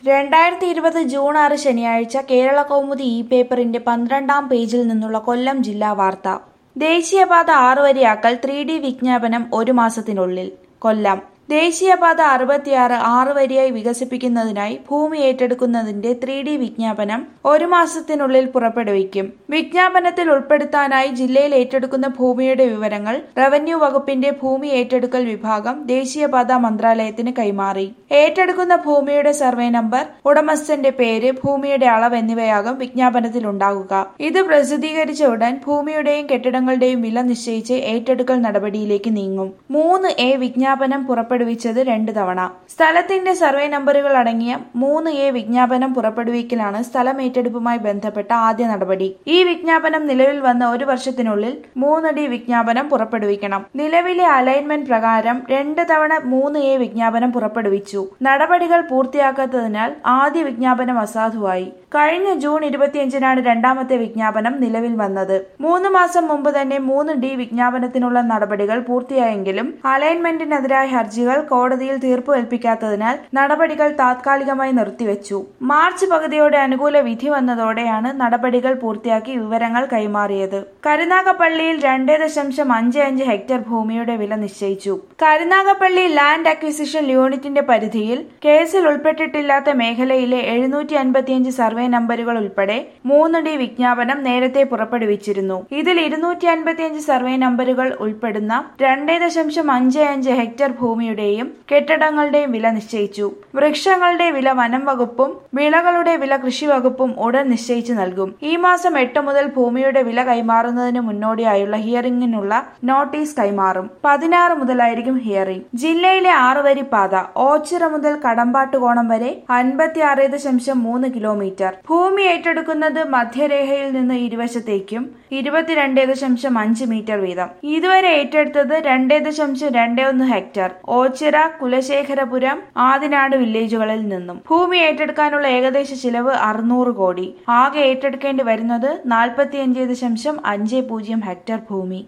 രണ്ടായിരത്തി ഇരുപത് ജൂൺ ആറ് ശനിയാഴ്ച കേരള കൗമുദി ഇ പേപ്പറിന്റെ പന്ത്രണ്ടാം പേജിൽ നിന്നുള്ള കൊല്ലം ജില്ലാ വാർത്ത ദേശീയപാത ആറുവരിയാക്കൽ ത്രീ ഡി വിജ്ഞാപനം ഒരു മാസത്തിനുള്ളിൽ കൊല്ലം ദേശീയപാത അറുപത്തിയാറ് ആറ് വരിയായി വികസിപ്പിക്കുന്നതിനായി ഭൂമി ഏറ്റെടുക്കുന്നതിന്റെ ത്രീ ഡി വിജ്ഞാപനം ഒരു മാസത്തിനുള്ളിൽ പുറപ്പെടുവിക്കും വിജ്ഞാപനത്തിൽ ഉൾപ്പെടുത്താനായി ജില്ലയിൽ ഏറ്റെടുക്കുന്ന ഭൂമിയുടെ വിവരങ്ങൾ റവന്യൂ വകുപ്പിന്റെ ഭൂമി ഏറ്റെടുക്കൽ വിഭാഗം ദേശീയപാത മന്ത്രാലയത്തിന് കൈമാറി ഏറ്റെടുക്കുന്ന ഭൂമിയുടെ സർവേ നമ്പർ ഉടമസ്ഥന്റെ പേര് ഭൂമിയുടെ അളവ് എന്നിവയാകും വിജ്ഞാപനത്തിൽ ഉണ്ടാകുക ഇത് പ്രസിദ്ധീകരിച്ച ഉടൻ ഭൂമിയുടെയും കെട്ടിടങ്ങളുടെയും വില നിശ്ചയിച്ച് ഏറ്റെടുക്കൽ നടപടിയിലേക്ക് നീങ്ങും മൂന്ന് എ വിജ്ഞാപനം പുറപ്പെടുവിച്ചത് രണ്ട് തവണ സ്ഥലത്തിന്റെ സർവേ നമ്പറുകൾ അടങ്ങിയ മൂന്ന് എ വിജ്ഞാപനം പുറപ്പെടുവിക്കലാണ് സ്ഥലം ഏറ്റെടുപ്പുമായി ബന്ധപ്പെട്ട ആദ്യ നടപടി ഈ വിജ്ഞാപനം നിലവിൽ വന്ന ഒരു വർഷത്തിനുള്ളിൽ മൂന്ന് ഡി വിജ്ഞാപനം പുറപ്പെടുവിക്കണം നിലവിലെ അലൈൻമെന്റ് പ്രകാരം രണ്ട് തവണ മൂന്ന് എ വിജ്ഞാപനം പുറപ്പെടുവിച്ചു നടപടികൾ പൂർത്തിയാക്കാത്തതിനാൽ ആദ്യ വിജ്ഞാപനം അസാധുവായി കഴിഞ്ഞ ജൂൺ ഇരുപത്തിയഞ്ചിനാണ് രണ്ടാമത്തെ വിജ്ഞാപനം നിലവിൽ വന്നത് മൂന്ന് മാസം മുമ്പ് തന്നെ മൂന്ന് ഡി വിജ്ഞാപനത്തിനുള്ള നടപടികൾ പൂർത്തിയായെങ്കിലും അലൈൻമെന്റിനെതിരായ ഹർജികൾ കോടതിയിൽ തീർപ്പ് ഏൽപ്പിക്കാത്തതിനാൽ നടപടികൾ താത്കാലികമായി നിർത്തിവെച്ചു മാർച്ച് പകുതിയോടെ അനുകൂല വിധി വന്നതോടെയാണ് നടപടികൾ പൂർത്തിയാക്കി വിവരങ്ങൾ കൈമാറിയത് കരുനാഗപ്പള്ളിയിൽ രണ്ടേ ദശാംശം അഞ്ച് അഞ്ച് ഹെക്ടർ ഭൂമിയുടെ വില നിശ്ചയിച്ചു കരുനാഗപ്പള്ളി ലാൻഡ് അക്വിസിഷൻ യൂണിറ്റിന്റെ പരിധിയിൽ കേസിൽ ഉൾപ്പെട്ടിട്ടില്ലാത്ത മേഖലയിലെ എഴുന്നൂറ്റി അൻപത്തിയഞ്ച് സർവേ നമ്പറുകൾ ഉൾപ്പെടെ മൂന്ന് ഡി വിജ്ഞാപനം നേരത്തെ പുറപ്പെടുവിച്ചിരുന്നു ഇതിൽ ഇരുന്നൂറ്റി അൻപത്തിയഞ്ച് സർവേ നമ്പറുകൾ ഉൾപ്പെടുന്ന രണ്ടേ ദശാംശം അഞ്ച് അഞ്ച് ഹെക്ടർ ഭൂമിയുടെയും കെട്ടിടങ്ങളുടെയും വില നിശ്ചയിച്ചു വൃക്ഷങ്ങളുടെ വില വനം വകുപ്പും വിളകളുടെ വില കൃഷി വകുപ്പും ഉടൻ നിശ്ചയിച്ചു നൽകും ഈ മാസം എട്ട് മുതൽ ഭൂമിയുടെ വില കൈമാറുന്നതിന് മുന്നോടിയായുള്ള ഹിയറിംഗിനുള്ള നോട്ടീസ് കൈമാറും പതിനാറ് മുതലായിരിക്കും ഹിയറിംഗ് ജില്ലയിലെ ആറുവരി പാത ഓച്ചിറ മുതൽ കടമ്പാട്ടുകോണം വരെ അൻപത്തി ആറ് ദശാംശം മൂന്ന് കിലോമീറ്റർ ഭൂമി ഏറ്റെടുക്കുന്നത് മധ്യരേഖയിൽ നിന്ന് ഇരുവശത്തേക്കും ഇരുപത്തിരണ്ട് ദശാംശം അഞ്ച് മീറ്റർ വീതം ഇതുവരെ ഏറ്റെടുത്തത് രണ്ട് ദശാംശം രണ്ട് ഒന്ന് ഹെക്ടർ ഓച്ചിറ കുലശേഖരപുരം ആദിനാട് വില്ലേജുകളിൽ നിന്നും ഭൂമി ഏറ്റെടുക്കാനുള്ള ഏകദേശ ചിലവ് അറുന്നൂറ് കോടി ആകെ ഏറ്റെടുക്കേണ്ടി വരുന്നത് നാൽപ്പത്തിയഞ്ച് ദശാംശം അഞ്ച് പൂജ്യം ഹെക്ടർ ഭൂമി